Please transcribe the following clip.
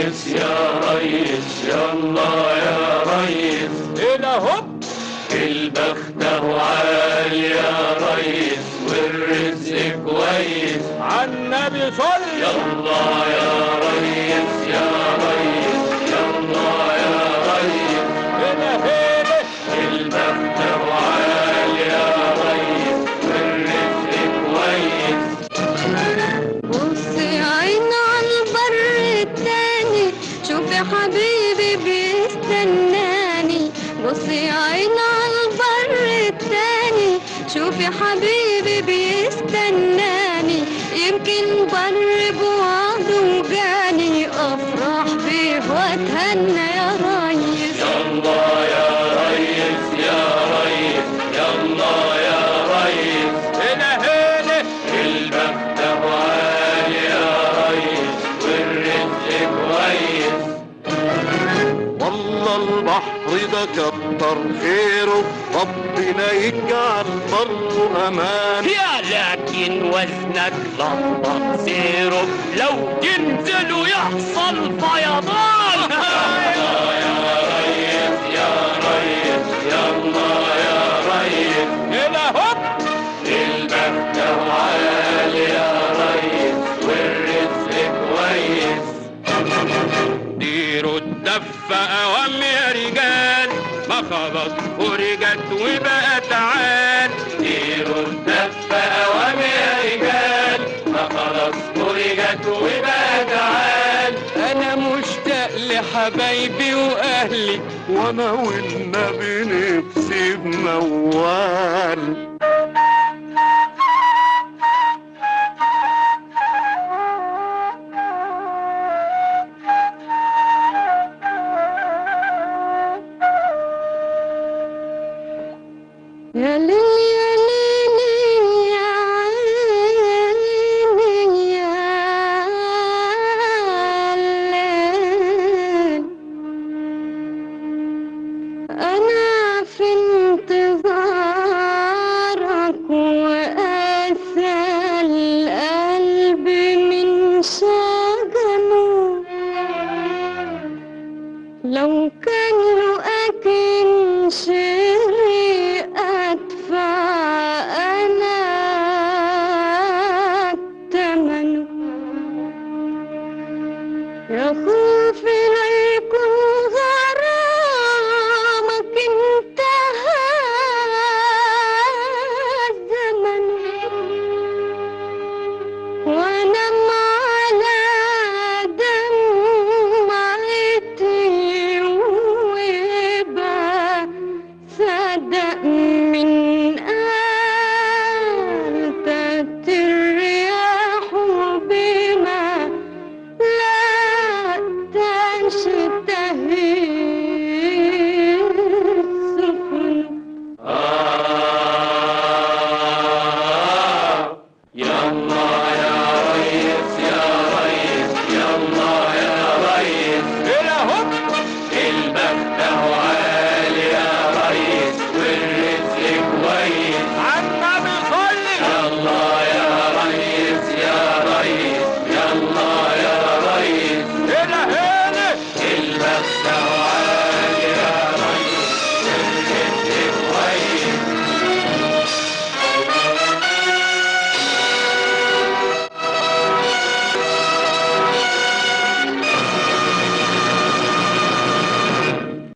ريس يا ريس يلا يا ريس هنا هوب البخت اهو عالي يا ريس والرزق كويس عالنبي صل يلا يا ريس يا ريس يلا يا ريس هنا هنا البخت اهو عالي يا ريس والرزق كويس بص عين على البر التاني شوف يا حبيبي بيستناني بص عين على البر التاني شوف يا حبيبي بيستناني يمكن بر بوعده وجاني افرح بيه واتهنى يا ريس يلا يا ريس يا ريس يلا يا ريس هنا هنا البخت ابو عالي يا ريس والرزق كويس والله البحر ده كتر خيره ربنا يجعل بره امان يا لكن وزنك لخبط سيره لو تنزل يحصل فيضان يلا يا ريس يا ريس يلا يا ريس هنا هوب البخت ابو عالي يا ريس والرزق كويس ديروا الدفة أوام يا رجال ما خلاص ورجت وبقى تعال ديروا الدفة أوام يا رجال ما خلاص فرجت وبقى تعال أنا مشتاق لحبايبي وأهلي وانا والنبي نفسي بموال يا ليل يا ليل يا عيني يا ليل أنا في انتظارك وأسى القلب من شجنه لو كان رؤاك انشري أدفع أنا الثمن يا خويا